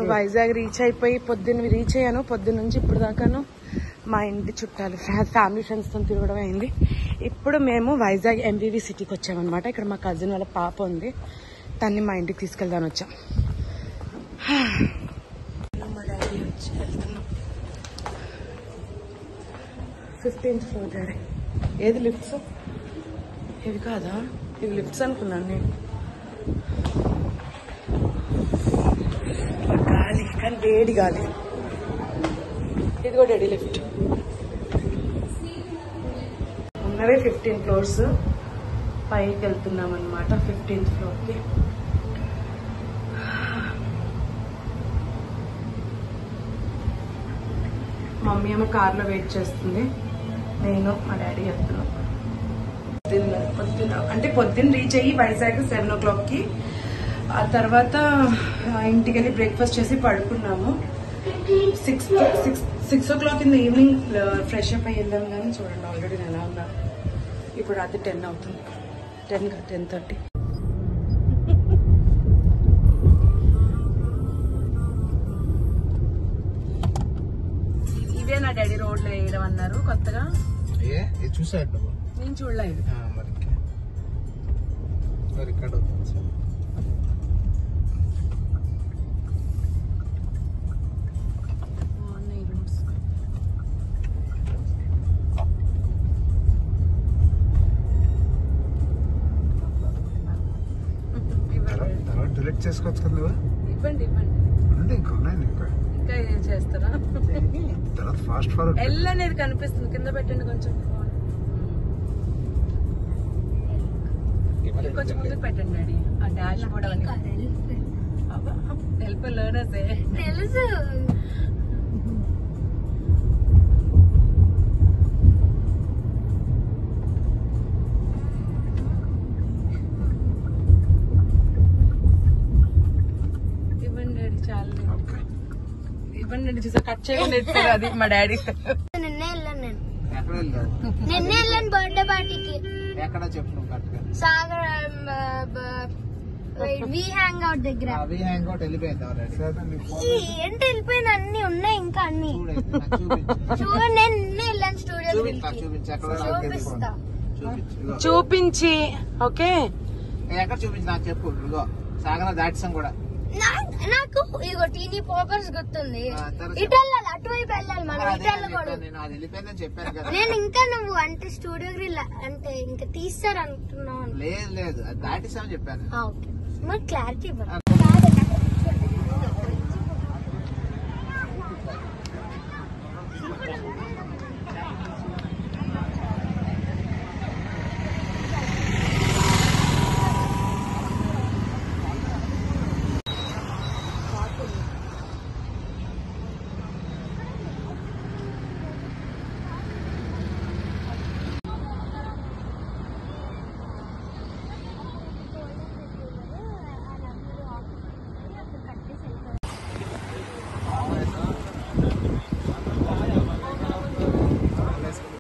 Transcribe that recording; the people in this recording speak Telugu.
వైజాగ్ రీచ్ అయిపోయి పొద్దున్న రీచ్ అయ్యాను పొద్దున్న నుంచి ఇప్పుడు దాకాను మా ఇంటి చుట్టాలు ఫ్యా- ఫ్యామిలీ ఫ్రెండ్స్ తో తిరగడం అయింది ఇప్పుడు మేము వైజాగ్ ఎంవివి సిటీకి వచ్చామన్నమాట ఇక్కడ మా కజిన్ వాళ్ళ పాప ఉంది తన్ని మా ఇంటికి తీసుకెళ్దాని వచ్చాం మా డాడీ వచ్చి వెళ్తున్నాం ఫిఫ్టీన్త్ ఫ్లోర్ డాడీ ఏది లిఫ్ట్స్ ఇది కాదా ఇది లిఫ్ట్స్ అనుకున్నాను నేను గాలి కానీ వేడి గాలి ఇది కూడా డాడీ లిఫ్ట్ ఉన్నవే ఫిఫ్టీన్ ఫ్లోర్స్ పైకి వెళ్తున్నాం అనమాట ఫిఫ్టీన్త్ ఫ్లోర్కి మమ్మీ ఏమో కార్లో వెయిట్ చేస్తుంది నేను మా డాడీ వెళ్తున్నాం పొద్దున్న పొద్దున్న అంటే పొద్దున్న రీచ్ అయ్యి వైజాగ్ సెవెన్ ఓ క్లాక్కి ఆ తర్వాత ఆ, ఇంటికి వెళ్ళి బ్రేక్ఫాస్ట్ చేసి పడుకున్నాము six six six o'clock in the evening fresh up అయ్యి వెళ్ళాం కానీ చూడండి ఆల్రెడీ నేను ఎలా ఉన్నా ఇప్పుడు రాత్రి టెన్ అవుతుంది టెన్ టెన్ థర్టీ ఇవే నా డాడీ రోడ్లు వేయడం అన్నారు కొత్తగా ఏ ఇది చూసాడు నువ్వు నేను చూడలేదు ఆ, మరి ఇంకే. మరి ఇక్కడ అవుతుంది సార్. బాగున్నాయి రూట్స్ తర్వాత తర్వాత డిలీట్ చేసుకోవచ్చు కదా నువ్వు ఇవ్వండి ఇవ్వండి ఉంది ఇంకా ఉన్నాయి ఇంకా ఇంకా ఏం చేస్తారా తర్వాత ఫాస్ట్ ఫార్వర్డ్ ఎల్ అనేది కనిపిస్తుంది కింద పెట్టండి కొంచెం కొంచెం ముందుకు పెట్టండి డాడీ ఆ డాష్ బోర్డ్ అవన్నీ హెల్ప్ లర్నర్స్ తెలుసు ఇవ్వండి డాడీ చాలు ఓకే ఇవ్వండి డాడీ చూసా కట్ చేయకుండా ఎత్తారు అది మా డాడీ నిన్నే వెళ్ళాను నేను ఎక్కడ వెళ్ళావు నిన్నే వెళ్ళాను బర్త్డే పార్టీకి ఎక్కడ చెప్పు నువ్వు కరెక్ట్గా సాగర్ వి హ్యాంగ్ అవుట్ దగ్గర అవి హ్యాంగ్ అవుట్ వెళ్ళిపోయింది ఆల్రెడీ ఈ ఏంటి వెళ్ళిపోయిన అన్ని ఉన్నాయి ఇంకా అన్ని చూడు నాకు చూపించు చూడండి నేను నిన్నే వెళ్ళాను స్టూడియో చూపించు నాకు చూపించు ఎక్కడ వెళ్ళావు? చూపిస్తా చూపించు ఇదిగో. చూపించి ఓకే ఎక్కడ చూపించు నాకు చెప్పు ఇదిగో సాగర దాటిసాం కూడా నా- నాకు ఇదిగో టీనీ పోపర్స్ గుర్తుంది ఆ, తర్వాత ఇటు వెళ్ళాలి అటువైపు వెళ్ళాలి మనం అదే ఇటు నేను వెళ్ళకూడదు చెప్పాను, నేను అది వెళ్ళిపోయిందని చెప్పాను కదా నేను ఇంకా నువ్వు అంటే స్టూడియో గ్రిల్ అంటే ఇంకా తీస్తారు అంటున్నావు లేదు లేదు అది దాటిసామని చెప్పాను ఓకే మరి క్లారిటీ ఇవ్వండి